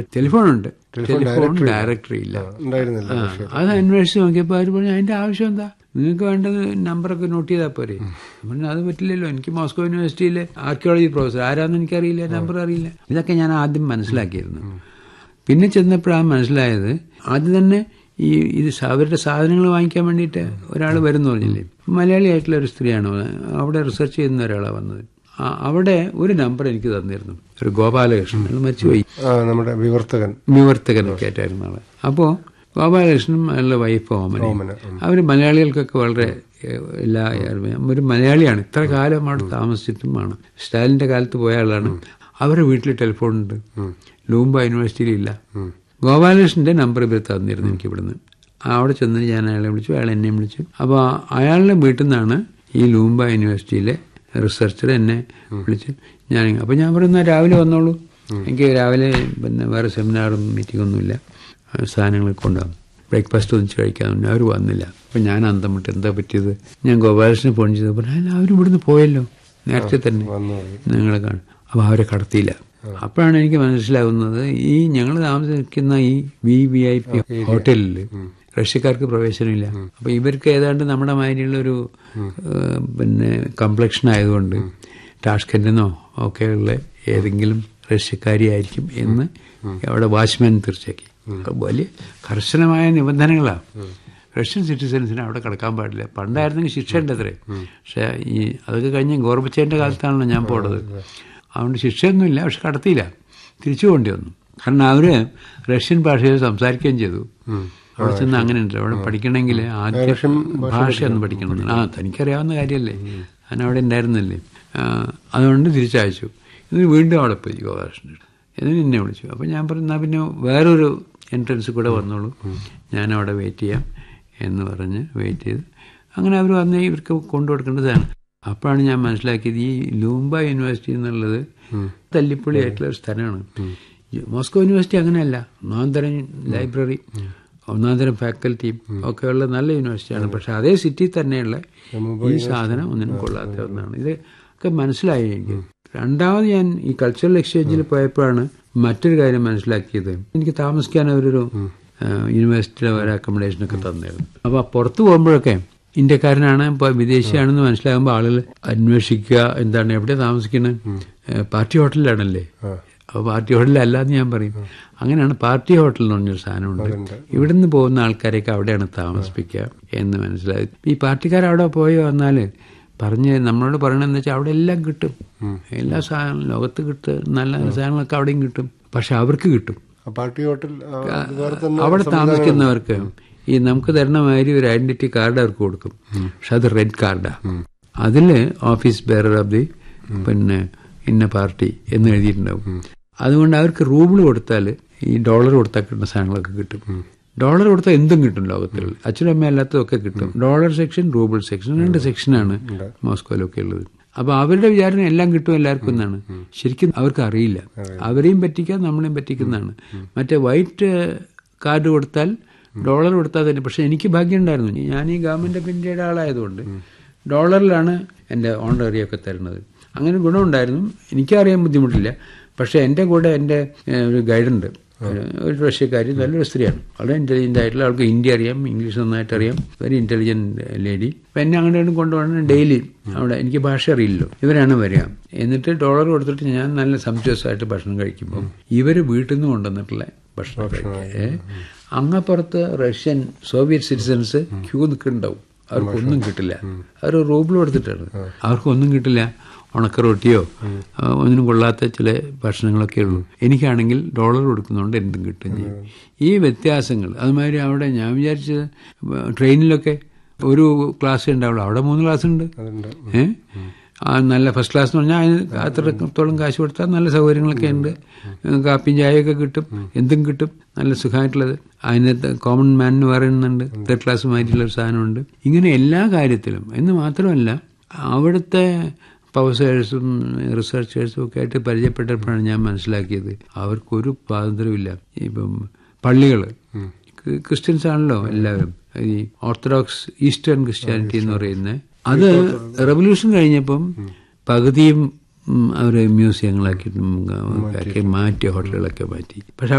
അവിടെ ടെലിഫോൺ ഉണ്ട് telephone directory ഇല്ല ഉണ്ടായിരുന്നില്ല ആ, അത് അന്വേഷിച്ച് നോക്കിയപ്പോൾ അവർ പറഞ്ഞു അതിന്റെ ആവശ്യം എന്താ നിങ്ങൾക്ക് വേണ്ടത് നമ്പറൊക്കെ നോട്ട് ചെയ്താൽ പോരെ പറഞ്ഞു അത് പറ്റില്ലല്ലോ എനിക്ക് മോസ്കോ യൂണിവേഴ്സിറ്റിയിലെ ആർക്കിയോളജി പ്രൊഫസർ ആരാന്ന് എനിക്കറിയില്ല നമ്പർ അറിയില്ല ഇതൊക്കെ ഞാൻ ആദ്യം മനസ്സിലാക്കിയിരുന്നു പിന്നെ ചെന്നപ്പോഴാണ് മനസ്സിലായത് ആദ്യം തന്നെ ഈ ഇത് സ- അവരുടെ സാധനങ്ങൾ വാങ്ങിക്കാൻ വേണ്ടിയിട്ട് ഒരാൾ വരുന്നു പറഞ്ഞില്ലേ മലയാളി ആയിട്ടുള്ള ഒരു സ്ത്രീയാണ് അവിടെ റിസർച്ച് ചെയ്യുന്ന ഒരാളാണ് വന്നത് ആ, അവിടെ ഒരു നമ്പർ എനിക്ക് തന്നിരുന്നു ഒരു ഗോപാലകൃഷ്ണൻ അയാൾ മരിച്ചുപോയി ആ, നമ്മുടെ വിവർത്തകൻ വിവർത്തകനൊക്കെ ആയിട്ടായിരുന്നു ആള് അപ്പോൾ ഗോപാലകൃഷ്ണനും അയാളുടെ വൈഫ് ഓമന ഓമന, അവർ മലയാളികൾക്കൊക്കെ വളരെ ഏഹ്, എല്ലാ അറിവും. ഒരു മലയാളിയാണ് ഇത്ര കാലം അവിടെ താമസിച്ചിട്ടുമാണ് സ്റ്റാലിന്റെ കാലത്ത് പോയ ആളാണ് അവരുടെ വീട്ടിൽ ടെലിഫോൺ ഉണ്ട് ലൂംബ യൂണിവേഴ്സിറ്റിയിലില്ല ഗോപാലകൃഷ്ണന്റെ നമ്പർ ഇവർ തന്നിരുന്നു എനിക്ക് ഇവിടുന്ന് അവിടെ ചെന്ന് ഞാൻ അയാളെ വിളിച്ചു അയാൾ എന്നെ വിളിച്ചു അപ്പോൾ അയാളുടെ വീട്ടിൽ നിന്നാണ് ഈ ലൂംബ യൂണിവേഴ്സിറ്റിയിലെ റിസർച്ചർ എന്നെ വിളിച്ച് ഞാൻ അപ്പോൾ ഞാൻ പറയുന്ന രാവിലെ വന്നോളൂ എനിക്ക് രാവിലെ പിന്നെ വേറെ സെമിനാറും മീറ്റിംഗ് ഒന്നുമില്ല സാധനങ്ങളൊക്കെ ഉണ്ടാകും ബ്രേക്ക്ഫാസ്റ്റ് ഒന്നിച്ച് കഴിക്കാമെന്ന് അവർ വന്നില്ല അപ്പം ഞാൻ അന്തം വിട്ട് എന്താ പറ്റിയത് ഞാൻ ഗോപാലകൃഷ്ണനെ ഫോൺ ചെയ്ത് പറഞ്ഞു അവർ ഇവിടുന്ന് പോയല്ലോ നേരത്തെ തന്നെ വന്നു നിങ്ങളെ കാണും അപ്പോൾ അവരെ കടത്തിയില്ല അപ്പോഴാണ് എനിക്ക് മനസ്സിലാവുന്നത് ഈ ഞങ്ങൾ താമസിക്കുന്ന ഈ വി വി ഐ പി ഹോട്ടലിൽ റഷ്യക്കാർക്ക് പ്രവേശനമില്ല അപ്പൊ ഇവർക്ക് ഏതാണ്ട് നമ്മുടെ മാതിരിയുള്ള ഒരു ഏഹ്, പിന്നെ കംപ്ലക്ഷൻ ആയതുകൊണ്ട് ടാഷ്കൻഡിനോ ഒക്കെയുള്ള ഏതെങ്കിലും റഷ്യക്കാരി ആയിരിക്കും എന്ന് അവിടെ വാച്ച്മാൻ തീർച്ചയാക്കി വലിയ കർശനമായ നിബന്ധനകളാണ് റഷ്യൻ സിറ്റിസൺസിന് അവിടെ കിടക്കാൻ പാടില്ല പണ്ടായിരുന്നെങ്കിൽ ശിക്ഷ ഉണ്ട് അത്രേ പക്ഷെ ഈ അതൊക്കെ കഴിഞ്ഞ് ഗോർബച്ചേന്റെ കാലത്താണല്ലോ ഞാൻ പോണത് അതുകൊണ്ട് ശിക്ഷയൊന്നുമില്ല പക്ഷെ കടത്തിയില്ല തിരിച്ചു പോകേണ്ടി വന്നു കാരണം അവര് റഷ്യൻ ഭാഷയിൽ സംസാരിക്കുകയും ചെയ്തു അവിടെ ചെന്ന് അങ്ങനെ ഉണ്ട് അവിടെ പഠിക്കണമെങ്കിൽ ആദ്യം ഭാഷ ഒന്ന് പഠിക്കണം ആ തനിക്കറിയാവുന്ന കാര്യമല്ലേ ഞാൻ അവിടെ ഉണ്ടായിരുന്നല്ലേ ആ, അതുകൊണ്ട് തിരിച്ചയച്ചു ഇത് വീണ്ടും അവിടെ പോയി ഗോപാലകൃഷ്ണൻ എന്നിട്ട് എന്നെ വിളിച്ചു അപ്പം ഞാൻ പറഞ്ഞു "എന്നാ പിന്നെ വേറൊരു എൻട്രൻസ് കൂടെ വന്നോളൂ ഞാൻ അവിടെ വെയിറ്റ് ചെയ്യാം എന്ന് പറഞ്ഞ് വെയിറ്റ് ചെയ്ത് അങ്ങനെ അവർ വന്ന് ഇവർക്ക് കൊണ്ടു കൊടുക്കേണ്ടതാണ് അപ്പോഴാണ് ഞാൻ മനസ്സിലാക്കിയത് ഈ ലൂംബ യൂണിവേഴ്സിറ്റി എന്നുള്ളത് തല്ലിപ്പുള്ളി ആയിട്ടുള്ള ഒരു സ്ഥലമാണ് ഈ മോസ്കോ യൂണിവേഴ്സിറ്റി അങ്ങനെയല്ല ഒന്നാം തരം ലൈബ്രറി ഒന്നാം തരം ഫാക്കൽറ്റിയും ഒക്കെയുള്ള നല്ല യൂണിവേഴ്സിറ്റിയാണ് പക്ഷെ അതേ സിറ്റി തന്നെയുള്ള ഈ സാധനം ഒന്നിനും കൊള്ളാത്ത ഒന്നാണ് ഇത് ഒക്കെ മനസ്സിലായി എനിക്ക് രണ്ടാമത് ഞാൻ ഈ കൾച്ചറൽ എക്സ്ചേഞ്ചിൽ പോയപ്പോഴാണ് മറ്റൊരു കാര്യം മനസ്സിലാക്കിയത് എനിക്ക് താമസിക്കാൻ അവരൊരു യൂണിവേഴ്സിറ്റിയിലെ ഒരു അക്കോമഡേഷൻ ഒക്കെ തന്നിരുന്നു അപ്പൊ പുറത്തു പോകുമ്പോഴൊക്കെ ഇന്ത്യക്കാരനാണ് ഇപ്പൊ വിദേശിയാണെന്ന് മനസ്സിലാകുമ്പോൾ ആളുകൾ അന്വേഷിക്കുക എന്താണ് എവിടെ താമസിക്കുന്നത് ഏഹ് പാർട്ടി ഹോട്ടലിലാണല്ലേ അപ്പോൾ പാർട്ടി ഹോട്ടലല്ല എന്ന് ഞാൻ പറയും അങ്ങനെയാണ് പാർട്ടി ഹോട്ടൽ എന്ന് പറഞ്ഞൊരു സാധനമുണ്ട് ഇവിടുന്ന് പോകുന്ന ആൾക്കാരെയൊക്കെ അവിടെയാണ് താമസിപ്പിക്കുക എന്ന് മനസ്സിലായി ഈ പാർട്ടിക്കാർ അവിടെ പോയി വന്നാല് പറഞ്ഞ് നമ്മളോട് പറയണെന്ന് വെച്ചാൽ അവിടെ എല്ലാം കിട്ടും എല്ലാ സാധനവും ലോകത്ത് കിട്ടും നല്ല സാധനങ്ങളൊക്കെ അവിടെയും കിട്ടും പക്ഷെ അവർക്ക് കിട്ടും ആ പാർട്ടി ഹോട്ടൽ ആ, അത് വേറെ തന്നെ അവിടെ താമസിക്കുന്നവർക്ക് ഈ നമുക്ക് തരുന്ന മാതിരി ഒരു ഐഡന്റിറ്റി കാർഡ് അവർക്ക് കൊടുക്കും പക്ഷെ അത് റെഡ് കാർഡാ അതില് ഓഫീസ് ബെയറർ ഓഫ് ദി പിന്നെ ഇന്ന പാർട്ടി എന്ന് എഴുതിയിട്ടുണ്ടാവും അതുകൊണ്ട് അവർക്ക് റൂബിൾ കൊടുത്താൽ ഈ ഡോളർ കൊടുത്താൽ കിട്ടുന്ന സാധനങ്ങളൊക്കെ കിട്ടും ഡോളർ കൊടുത്താൽ എന്തും കിട്ടും ലോകത്തിൽ അച്ഛനും അമ്മ അല്ലാത്തതൊക്കെ കിട്ടും ഡോളർ സെക്ഷൻ റൂബിൾ സെക്ഷൻ രണ്ട് സെക്ഷനാണ് മോസ്കോയിലൊക്കെ ഉള്ളത് അപ്പൊ അവരുടെ വിചാരം എല്ലാം കിട്ടും എല്ലാവർക്കും എന്നാണ് ശരിക്കും അവർക്ക് അറിയില്ല അവരെയും പറ്റിക്കാൻ നമ്മളെയും പറ്റിക്കുന്നതാണ് മറ്റേ വൈറ്റ് കാർഡ് കൊടുത്താൽ ഡോളർ കൊടുത്താൽ തന്നെ പക്ഷെ എനിക്ക് ഭാഗ്യം ഉണ്ടായിരുന്നു ഞാൻ ഈ ഗവൺമെന്റ് ഓഫ് ഇന്ത്യയുടെ ആളായതുകൊണ്ട് ഡോളറിലാണ് എൻ്റെ ഓണററിയൊക്കെ തരുന്നത് അങ്ങനെ ഗുണമുണ്ടായിരുന്നു എനിക്കറിയാൻ ബുദ്ധിമുട്ടില്ല പക്ഷെ എൻ്റെ കൂടെ എൻ്റെ ഏഹ്, ഒരു ഗൈഡുണ്ട് ഒരു റഷ്യക്കാരി നല്ലൊരു സ്ത്രീയാണ് വളരെ ഇന്റലിജന്റ് ആയിട്ടുള്ള ആൾക്ക് ഹിന്ദി അറിയാം ഇംഗ്ലീഷ് നന്നായിട്ട് അറിയാം വെരി ഇന്റലിജന്റ് ലേഡി അപ്പൊ എന്നെ അങ്ങോട്ട് കൊണ്ടുപോകണം ഡെയിലി അവിടെ എനിക്ക് ഭാഷ അറിയില്ലല്ലോ ഇവരാണ് വരിക എന്നിട്ട് ഡോളർ കൊടുത്തിട്ട് ഞാൻ നല്ല സംശയമായിട്ട് ഭക്ഷണം കഴിക്കുമ്പോൾ ഇവര് വീട്ടിൽ നിന്ന് കൊണ്ടുവന്നിട്ടുള്ള ഭക്ഷണം കഴിക്കുക അങ്ങപ്പുറത്ത് റഷ്യൻ സോവിയറ്റ് സിറ്റിസൺസ് ക്യൂ നിൽക്കുന്നുണ്ടാവും അവർക്കൊന്നും കിട്ടില്ല അവർ റൂബിൾ കൊടുത്തിട്ടാണ് അവർക്കൊന്നും കിട്ടില്ല ഉണക്ക റൊട്ടിയോ ആ, ഒന്നിനും കൊള്ളാത്ത ചില ഭക്ഷണങ്ങളൊക്കെ ഉള്ളൂ എനിക്കാണെങ്കിൽ ഡോളർ കൊടുക്കുന്നതുകൊണ്ട് എന്തും കിട്ടും ചെയ്യും ഈ വ്യത്യാസങ്ങൾ അതുമാതിരി അവിടെ ഞാൻ വിചാരിച്ചത് ട്രെയിനിലൊക്കെ ഒരു ക്ലാസ് ഉണ്ടാവുള്ളൂ അവിടെ മൂന്ന് ക്ലാസ് ഉണ്ട് അതുണ്ട് ഏ ആ നല്ല ഫസ്റ്റ് ക്ലാസ് എന്ന് പറഞ്ഞാൽ അതിന് അത്രത്തോളം കാശ് കൊടുത്താൽ നല്ല സൗകര്യങ്ങളൊക്കെ ഉണ്ട് കാപ്പിയും ചായയൊക്കെ കിട്ടും എന്തും കിട്ടും നല്ല സുഖമായിട്ടുള്ളത് അതിനകത്ത് കോമൺ മാനിന് പറയുന്നുണ്ട് തേർഡ് ക്ലാസ് മായിട്ടുള്ള ഒരു സാധനമുണ്ട് ഇങ്ങനെ എല്ലാ കാര്യത്തിലും എന്ന് മാത്രമല്ല അവിടുത്തെ പ്രൊഫസേഴ്സും റിസർച്ചേഴ്സും ഒക്കെ ആയിട്ട് പരിചയപ്പെട്ടപ്പോഴാണ് ഞാൻ മനസ്സിലാക്കിയത് അവർക്കൊരു സ്വാതന്ത്ര്യമില്ല ഇപ്പം പള്ളികൾ ക്രിസ്ത്യൻസ് ആണല്ലോ എല്ലാവരും ഈ ഓർത്തഡോക്സ് ഈസ്റ്റേൺ ക്രിസ്ത്യാനിറ്റി എന്ന് പറയുന്നത് അത് റെവല്യൂഷൻ കഴിഞ്ഞപ്പം പകുതിയും അവർ മ്യൂസിയങ്ങളാക്കിയിട്ടും ഒക്കെ മാറ്റി ഹോട്ടലുകളൊക്കെ മാറ്റി പക്ഷെ